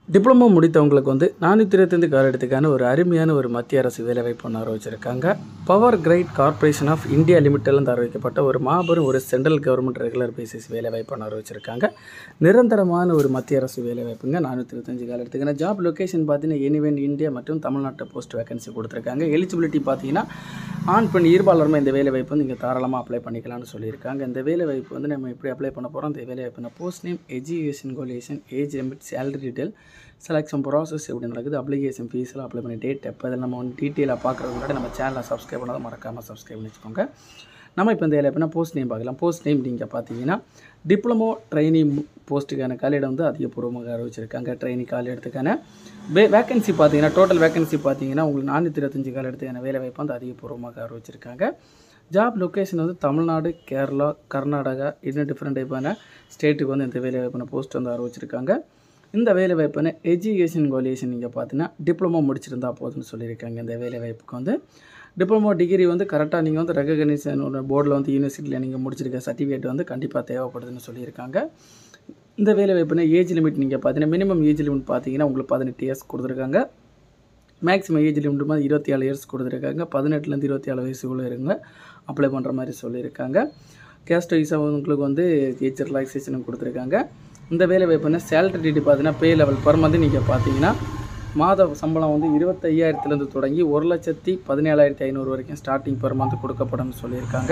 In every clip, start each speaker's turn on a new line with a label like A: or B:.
A: diploma முடித்தவங்களுக்கு வந்து நானூற்றி இருபத்தைந்து காலத்துக்கான ஒரு அருமையான ஒரு மத்திய அரசு வேலைவாய்ப்பு ஒன்று அறிவிச்சிருக்காங்க Power Grid Corporation of India லிமிட்டட்லேருந்து அறிவிக்கப்பட்ட ஒரு மாபெரும் ஒரு சென்ட்ரல் கவர்மெண்ட் ரெகுலர் பேசிஸ் வேலைவாய்ப்பு ஒன்று அறிவிச்சிருக்காங்க நிரந்தரமான ஒரு மத்திய அரசு வேலைவாய்ப்புங்க நானூற்றி இருபத்தஞ்சு காலத்துக்கான ஜாப் லொக்கேஷன் பார்த்தீங்கன்னா எனிவென் இந்தியா மற்றும் தமிழ்நாட்டு போஸ்ட் வேகன்சி கொடுத்துருக்காங்க எலிஜிபிலிட்டி பார்த்தீங்கன்னா ஆண் பெண் இருபாலருமே இந்த வேலைவாய்ப்பு வந்து நீங்கள் தாராளமாக அப்ளை பண்ணிக்கலாம்னு சொல்லியிருக்காங்க இந்த வேலைவாய்ப்பு வந்து நம்ம எப்படி அப்ளை பண்ண போகிறோம் இந்த வேலைவாய்ப்பு post name education qualification age limit salary detail selection process எப்படி நடக்குது அப்ளிகேஷன் ஃபீஸில் அப்ளை பண்ணி டேட் எப்போ இதில் நம்ம வந்து டீட்டெயிலாக பார்க்குறதுக்கு முன்னாடி நம்ம சேனலை சப்ஸ்கிரைப் பண்ணாத மறக்காமல் சப்ஸ்கிரைப் பண்ணி வச்சுக்கோங்க நம்ம இப்போ இந்த வேலைவாய்ப்புனா போஸ்ட் நேம் பார்க்கலாம் போஸ்ட் நேம் நீங்கள் பார்த்தீங்கன்னா டிப்ளமோ ட்ரைனிங் போஸ்ட்டுக்கான காலியிடம் வந்து அதிகபூர்வமாக அறிவிச்சிருக்காங்க ட்ரைனிங் காலியிடத்துக்கான வே வேகன்சி பார்த்தீங்கன்னா டோட்டல் வேகன்சி பார்த்தீங்கன்னா உங்களுக்கு நானூற்றி இருபத்தஞ்சு காலியிடத்துக்கான வேலைவாய்ப்பு வந்து அதிகபூர்வமாக அறிவிச்சிருக்காங்க ஜாப் லொக்கேஷன் வந்து தமிழ்நாடு கேரளா கர்நாடகா இன்னும் டிஃப்ரெண்ட் டைப்பான ஸ்டேட்டுக்கு வந்து இந்த வேலைவாய்ப்பான போஸ்ட் வந்து அறிவிச்சிருக்காங்க இந்த வேலைவாய்ப்பான எஜுகேஷன் குவாலிஃபிகேஷன் நீங்கள் பார்த்தீங்கன்னா டிப்ளமோ முடிச்சிருந்தா போதும்னு சொல்லியிருக்காங்க இந்த வேலைவாய்ப்புக்கு வந்து டிப்ளமோ டிகிரி வந்து கரெக்டாக நீங்கள் வந்து ரெகக்னைசேஷன் போர்டில் வந்து யூனிவர்சிட்டியில் நீங்கள் முடிச்சிருக்க சர்டிஃபிகேட் வந்து கண்டிப்பாக தேவைப்படுதுன்னு சொல்லியிருக்காங்க இந்த வேலைவாய்ப்புனா ஏஜ் லிமிட் நீங்கள் பார்த்தீங்கன்னா மினிமம் ஏஜ் லிமிட் பார்த்தீங்கன்னா உங்களுக்கு பதினெட்டு இயர்ஸ் கொடுத்துருக்காங்க மேக்ஸிமம் ஏஜ் லிமிட் மாதிரி இருபத்தி ஏழு இயர்ஸ் கொடுத்துருக்காங்க பதினெட்டுலேருந்து இருபத்தி ஏழு வயசுக்குள்ளே இருங்க அப்ளை பண்ணுற மாதிரி சொல்லியிருக்காங்க கேஸ்ட் வைஸாக உங்களுக்கு வந்து ஏஜ் ரிலாக்ஸேஷனும் கொடுத்துருக்காங்க இந்த வேலை வாய்ப்புனா சேலரி டீட்டு பார்த்தீங்கன்னா பே லெவல் பர் மந்த் நீங்கள் பார்த்தீங்கன்னா மாத சம்பளம் வந்து இருபத்தையாயிரத்துலேருந்து தொடங்கி ஒரு லட்சத்தி பதினேழாயிரத்தி ஐநூறு வரைக்கும் ஸ்டார்டிங் பர் மந்த் கொடுக்கப்படும்னு சொல்லியிருக்காங்க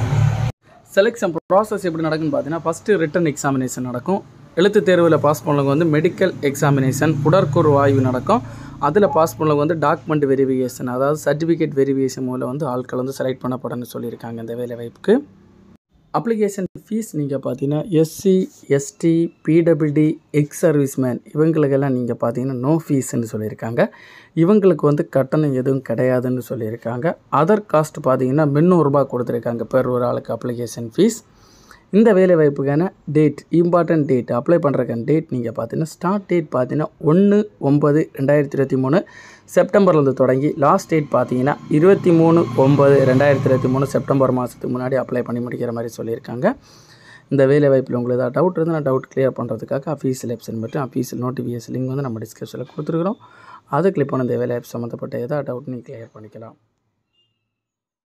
A: செலெக்ஷன் ப்ராசஸ் எப்படி நடக்குன்னு பார்த்தீங்கன்னா ஃபஸ்ட்டு ரிட்டன் எக்ஸாமினேஷன் நடக்கும் எழுத்து தேர்வில் பாஸ் பண்ணவங்க வந்து மெடிக்கல் எக்ஸாமினேஷன் உடற்கூறு ஆய்வு நடக்கும் அதில் பாஸ் பண்ணவங்க வந்து டாக்குமெண்ட் வெரிஃபிகேஷன் அதாவது சர்டிஃபிகேட் வெரிஃபிகேஷன் மூலம் வந்து ஆட்கள் வந்து செலக்ட் பண்ணப்படணும்னு சொல்லியிருக்காங்க இந்த வேலை வாய்ப்புக்கு அப்ளிகேஷன் ஃபீஸ் நீங்கள் பார்த்தீங்கன்னா SC ST PWD ex serviceman இவங்களுக்கெல்லாம் நீங்கள் பார்த்தீங்கன்னா நோ ஃபீஸ்ன்னு சொல்லியிருக்காங்க இவங்களுக்கு வந்து கட்டணம் எதுவும் கிடையாதுன்னு சொல்லியிருக்காங்க அதர் காஸ்ட் பார்த்தீங்கன்னா முந்நூறுரூபா கொடுத்துருக்காங்க பெர் ஒரு ஆளுக்கு அப்ளிகேஷன் ஃபீஸ் இந்த வேலை வாய்ப்புக்கான டேட் இம்பார்ட்டன்ட் டேட் அப்ளை பண்ணுறக்கான டேட் நீங்கள் பார்த்தீங்கன்னா ஸ்டார்ட் டேட் பார்த்தீங்கன்னா ஒன்று ஒம்பது ரெண்டாயிரத்தி இருபத்தி மூணு செப்டம்பர்லேருந்து தொடங்கி லாஸ்ட் டேட் பார்த்தீங்கன்னா இருபத்தி மூணு ஒம்பது ரெண்டாயிரத்தி இருபத்தி மூணு செப்டம்பர் மாதத்துக்கு முன்னாடி அப்ளை பண்ணி முடிக்கிற மாதிரி சொல்லியிருக்காங்க இந்த வேலை வாய்ப்பில் உங்களுக்கு ஏதாவது டவுட் இருந்தால் நான் டவுட் கிளியர் பண்ணுறதுக்காக அஃபீஷியல் வெப்சைட் மட்டும் அஃபீஷியல் நோட்டிஃபிகேஷன் லிங்க் வந்து நம்ம டிஸ்கிரிப்ஷனில் கொடுத்துருக்குறோம் அதை கிளிக் பண்ண இந்த வேலை ஆப் சம்மந்தப்பட்ட ஏதாவது டவுட் நீங்கள் கிளியர் பண்ணிக்கலாம்